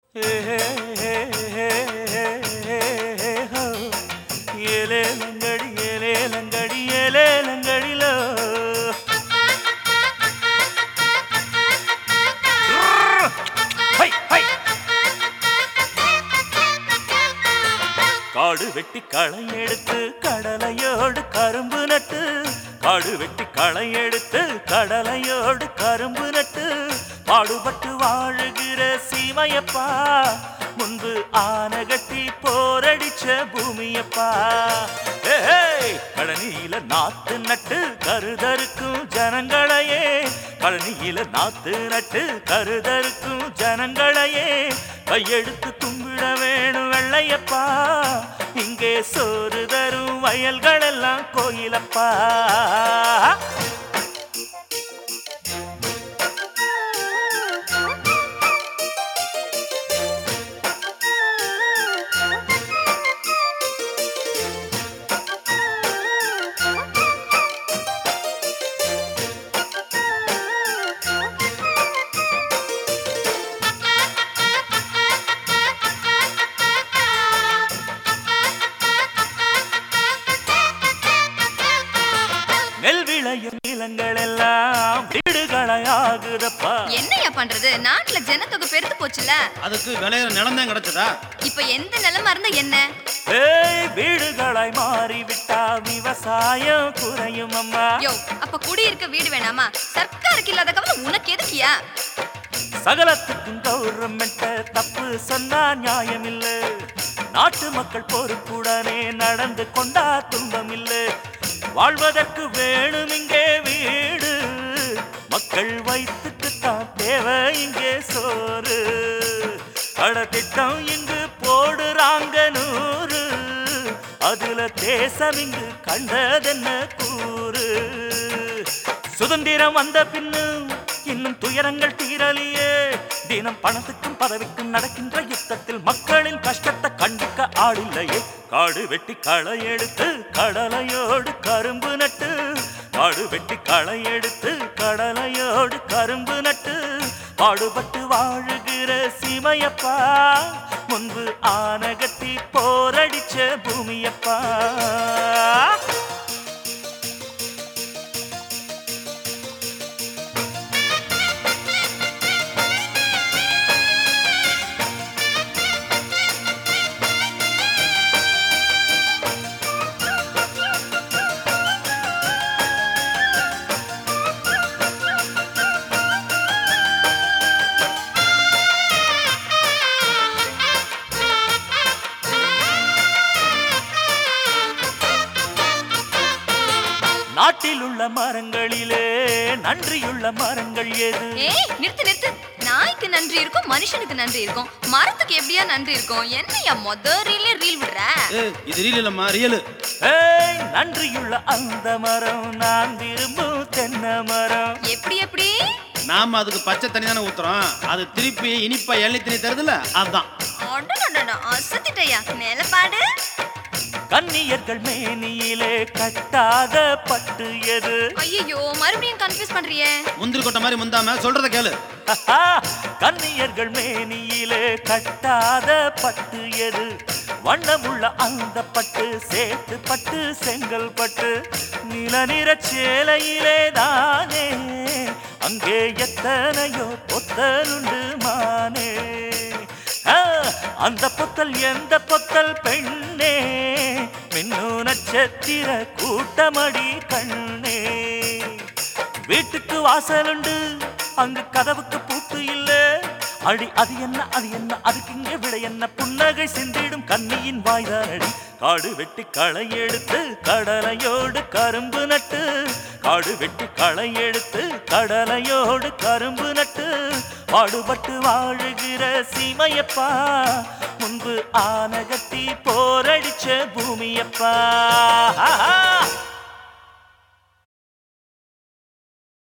ஏலேலங்கடி ஏலேலங்கடி ஏலேலங்கடிலோ high high காடு வெட்டி களை எடுத்து கடலையோடு கரும்பு நட்டு காடு வெட்டி களை எடுத்து கடலையோடு கரும்பு நட்டு பாடுபட்டு வாழுகிற சீமையப்பா முன்பு ஆனகட்டி போரடிச்ச பூமியப்பா ஏய், கழனியில நாத்து நட்டு கருதருக்கும் ஜனங்களையே கழனியில நாத்து நட்டு கருதருக்கும் ஜனங்களையே கையெடுத்து கும்பிட வேணும் வெள்ளையப்பா இங்கே சோறு தரும் வயல்கள் எல்லாம் கோயிலப்பா நெல் விளையும் நிலங்கள் எல்லாம் வீடுகளை ஆகுதப்பா என்னையா பண்றது நாட்டுல ஜனத்தொகை பெருத்து போச்சுல அதுக்கு விளையிற நிலம் தான் கிடைச்சதா இப்ப எந்த நிலமா இருந்தா என்ன ஏய் வீடுகளாய் மாறிவிட்டா விவசாயம் குறையும் அம்மா யோ அப்ப குடியிருக்க வீடு வேணாமா சர்க்காருக்கு இல்லாத கவலை உனக்கு எதுக்கியா சகலத்துக்கும் கவர்மெண்ட் தப்பு சொன்னா நியாயம் இல்ல நாட்டு மக்கள் பொறுப்புடனே நடந்து கொண்டா துன்பம் இல்ல வாழ்வதற்கு வேணும் இங்கே வீடு மக்கள் வயிற்றுக்குத்தான் தேவை இங்கே சோறு கடத்திட்டம் இங்கு போடுறாங்க நூறு அதுல தேசம் இங்கு கண்டதென்ன கூறு சுதந்திரம் வந்த பின்னும் இன்னும் துயரங்கள் தீரலியே தினம் பணத்துக்கும் பதவிக்கும் நடக்கின்ற யுத்தத்தில் மக்களின் கஷ்டத்தை கண்டிக்க ஆளில்லையே காடு வெட்டி களை எடுத்து கடலையோடு கரும்பு நட்டு காடு வெட்டி களை எடுத்து கடலையோடு கரும்பு நட்டு பாடுபட்டு வாழுகிற சீமையப்பா முன்பு ஆனகத்தி போரடிச்ச பூமியப்பா நாட்டில் உள்ள மரங்களிலே நன்றியுள்ள மரங்கள் எது ஏய் நிறுத்து நிறுத்து நாய்க்கு நன்றி இருக்கும் மனுஷனுக்கு நன்றி இருக்கும் மரத்துக்கு எப்படியா நன்றி இருக்கும் என்னையா மொத ரீலே ரீல் விடுற ஏ இது ரீல் இல்லம்மா ரியலு ஏய் நன்றியுள்ள அந்த மரம் நான் விரும்பும் தென்னை மரம் எப்படி எப்படி நாம அதுக்கு பச்சை தண்ணி தானே ஊத்துறோம் அது திருப்பி இனிப்பா எண்ணெய் தண்ணி தருதுல அதுதான் அடடடடா, அசத்திட்டயா மேல பாடு கன்னியர்கள் மேனியிலே கட்டாத பட்டு எது ஐயோ மறுபடியும் கன்ஃபியூஸ் பண்றியே முந்திரி கொட்டை மாதிரி முந்தாம சொல்றத கேளு கன்னியர்கள் மேனியிலே கட்டாத பட்டு எது வண்ணமுள்ள அந்த பட்டு சேத்து பட்டு செங்கல் பட்டு நிலநிற சேலையிலே தானே அங்கே எத்தனையோ பொத்தலுண்டு மானே ஆ, அந்த பொத்தல் எந்த பொத்தல் பெண்ணே மின்னு நட்சத்திர கூட்டமடி கண்ணே வீட்டுக்கு வாசலுண்டு அங்கு கதவுக்கு பூட்டு இல்ல அடி அது என்ன அது என்ன அதுக்கு இங்கே விட என்ன புன்னகை சிந்திடும் கன்னியின் வாய்தானடி காடு வெட்டி களை எடுத்து கடலையோடு கரும்பு நட்டு காடு வெட்டி களை எடுத்து கடலையோடு கரும்பு நட்டு பாடுபட்டு வாழுகிற சீமையப்பா முன்பு ஆனகத்தி போரடிச்ச பூமியப்பா